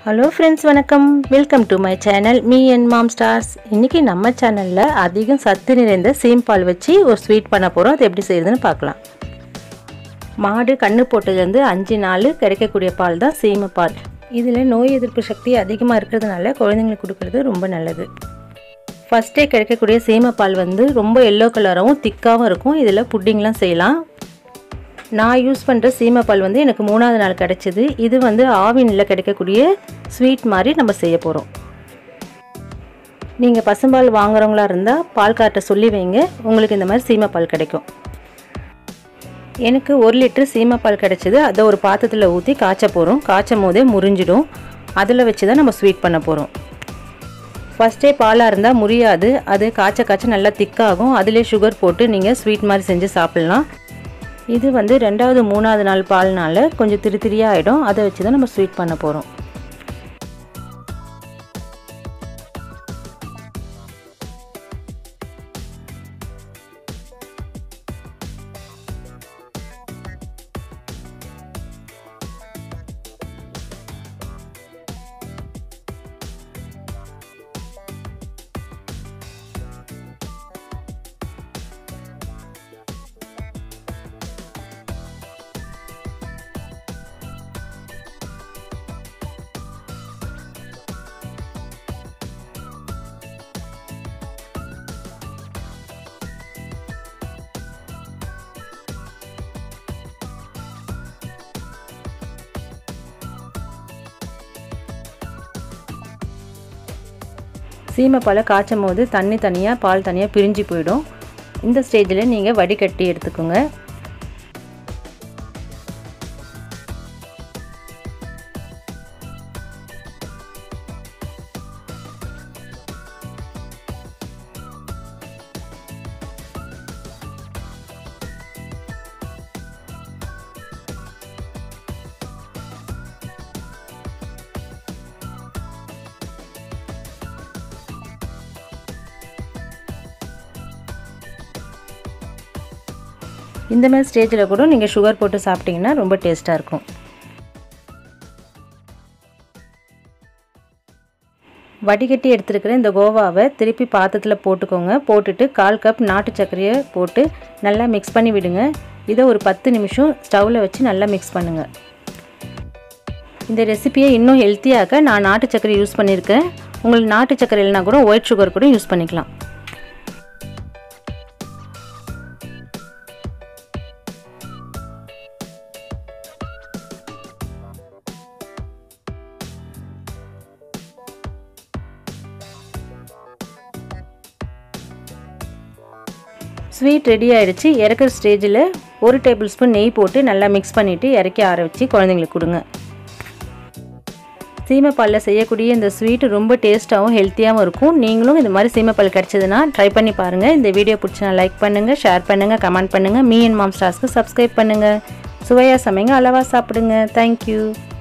hello friends வணக்கம் welcome to my channel me and mom stars இன்றைக்கி நம்ம சேனலில் அதிகம் சத்து நிறைந்த சீம்பால் வச்சு ஒரு ஸ்வீட் பண்ண போகிறோம் அது எப்படி செய்யுதுன்னு பார்க்கலாம் மாடு கண்ணு போட்டதுலேருந்து அஞ்சு நாள் கிடைக்கக்கூடிய பால் தான் சீமப்பால் இதில் நோய் எதிர்ப்பு சக்தி அதிகமாக இருக்கிறதுனால குழந்தைங்களுக்கு கொடுக்கறது ரொம்ப நல்லது ஃபஸ்ட்டே கிடைக்கக்கூடிய சீமப்பால் வந்து ரொம்ப எல்லோ கலராகவும் திக்காகவும் இருக்கும் இதில் புட்டிங்லாம் செய்யலாம் நான் யூஸ் பண்ணுற சீமப்பால் வந்து எனக்கு மூணாவது நாள் கிடச்சிது இது வந்து ஆவினில் கிடைக்கக்கூடிய ஸ்வீட் மாதிரி நம்ம செய்ய போகிறோம் நீங்கள் பசும்பால் வாங்குறவங்களா இருந்தால் பால் கார்ட்டை சொல்லி வைங்க உங்களுக்கு இந்த மாதிரி சீமப்பால் கிடைக்கும் எனக்கு ஒரு லிட்டர் சீமப்பால் கிடச்சிது அதை ஒரு பாத்திரத்தில் ஊற்றி காய்ச்ச போகிறோம் காய்ச்சும் போதே முறிஞ்சிடும் அதில் வச்சு தான் நம்ம ஸ்வீட் பண்ண போகிறோம் ஃபஸ்ட்டே பாலாக இருந்தால் முறியாது அது காய்ச்ச காய்ச்ச நல்லா திக்காகும் அதிலே சுகர் போட்டு நீங்கள் ஸ்வீட் மாதிரி செஞ்சு சாப்பிட்லாம் இது வந்து ரெண்டாவது மூணாவது நாள் பால்னால கொஞ்சம் திரி திரியாக ஆகிடும் அதை வச்சு தான் நம்ம ஸ்வீட் பண்ண போகிறோம் சீமைப்பாலை காய்ச்சும் போது தண்ணி தனியாக பால் தனியாக பிரிஞ்சு போயிடும் இந்த ஸ்டேஜில் நீங்கள் வடிகட்டி எடுத்துக்கோங்க இந்த மாதிரி ஸ்டேஜில் கூட நீங்கள் சுகர் போட்டு சாப்பிட்டிங்கன்னா ரொம்ப டேஸ்ட்டாக இருக்கும் வடிகட்டி எடுத்துருக்கிற இந்த கோவாவை திருப்பி பாத்திரத்தில் போட்டுக்கோங்க போட்டுட்டு கால் கப் நாட்டு சர்க்கரையை போட்டு நல்லா மிக்ஸ் பண்ணி விடுங்க இதை ஒரு பத்து நிமிஷம் ஸ்டவ்வில் வச்சு நல்லா மிக்ஸ் பண்ணுங்கள் இந்த ரெசிபியை இன்னும் ஹெல்த்தியாக்க நான் நாட்டு சர்க்கரை யூஸ் பண்ணியிருக்கேன் உங்களுக்கு நாட்டு சர்க்கரை இல்லைனா கூட ஒயிட் சுகர் கூட யூஸ் பண்ணிக்கலாம் ஸ்வீட் ரெடி ஆகிடுச்சு இறக்குற ஸ்டேஜில் ஒரு டேபிள் ஸ்பூன் நெய் போட்டு நல்லா மிக்ஸ் பண்ணிவிட்டு இறக்கி ஆற வச்சு குழந்தைங்களுக்கு கொடுங்க சீமைப்பாலில் செய்யக்கூடிய இந்த ஸ்வீட் ரொம்ப டேஸ்ட்டாகவும் ஹெல்த்தியாகவும் இருக்கும் நீங்களும் இந்த மாதிரி சீமைப்பால் கிடச்சதுன்னா ட்ரை பண்ணி பாருங்கள் இந்த வீடியோ பிடிச்சினா லைக் பண்ணுங்கள் ஷேர் பண்ணுங்கள் கமெண்ட் பண்ணுங்கள் மீ அண்ட் மாம் ஸ்டார்ஸ்க்கு சப்ஸ்கிரைப் பண்ணுங்கள் சுவையாக சமைங்க அளவாக சாப்பிடுங்க தேங்க்யூ